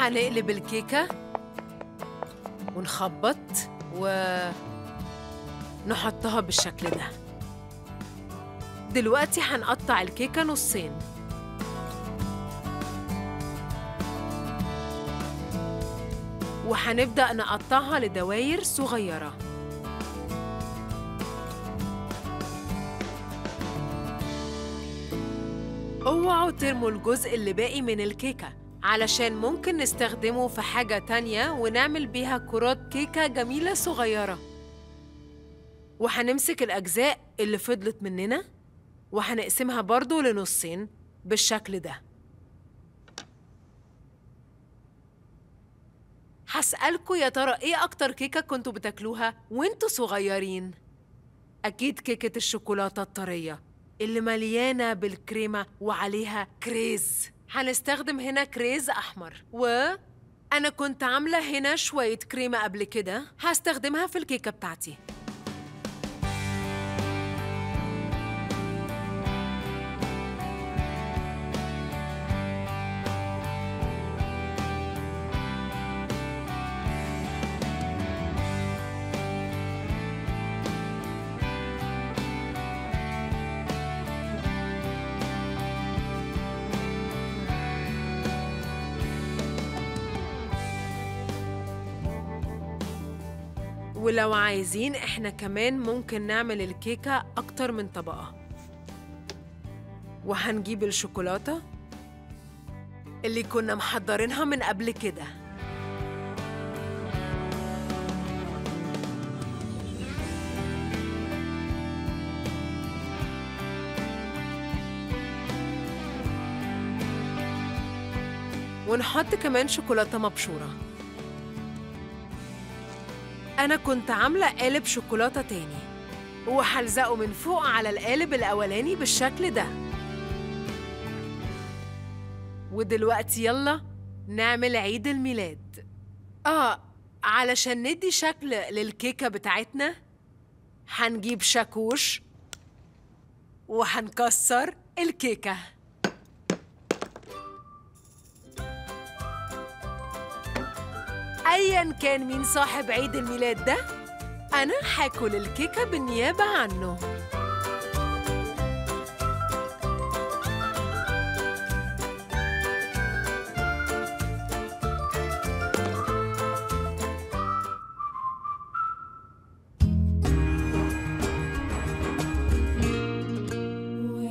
هنقلب الكيكة ونخبط و نحطها بالشكل ده دلوقتي هنقطع الكيكة نصين وهنبدأ نقطعها لدواير صغيرة اوعوا ترموا الجزء اللي باقي من الكيكة علشان ممكن نستخدمه في حاجة تانية ونعمل بيها كرات كيكة جميلة صغيرة وهنمسك الأجزاء اللي فضلت مننا وهنقسمها برضو لنصين بالشكل ده هسألكوا يا ترى إيه أكتر كيكة كنتوا بتاكلوها وإنتوا صغيرين؟ أكيد كيكة الشوكولاتة الطرية اللي مليانة بالكريمة وعليها كريز هنستخدم هنا كريز أحمر و أنا كنت عاملة هنا شوية كريمة قبل كده هستخدمها في الكيكة بتاعتي ولو عايزين احنا كمان ممكن نعمل الكيكة أكتر من طبقة وهنجيب الشوكولاتة اللي كنا محضرينها من قبل كده ونحط كمان شوكولاتة مبشورة أنا كنت عاملة قالب شوكولاتة تاني وهلزقه من فوق على القالب الأولاني بالشكل ده ودلوقتي يلا نعمل عيد الميلاد آه علشان ندي شكل للكيكة بتاعتنا هنجيب شاكوش وهنكسر الكيكة ايا كان مين صاحب عيد الميلاد ده انا هاكل الكيكه بالنيابه عنه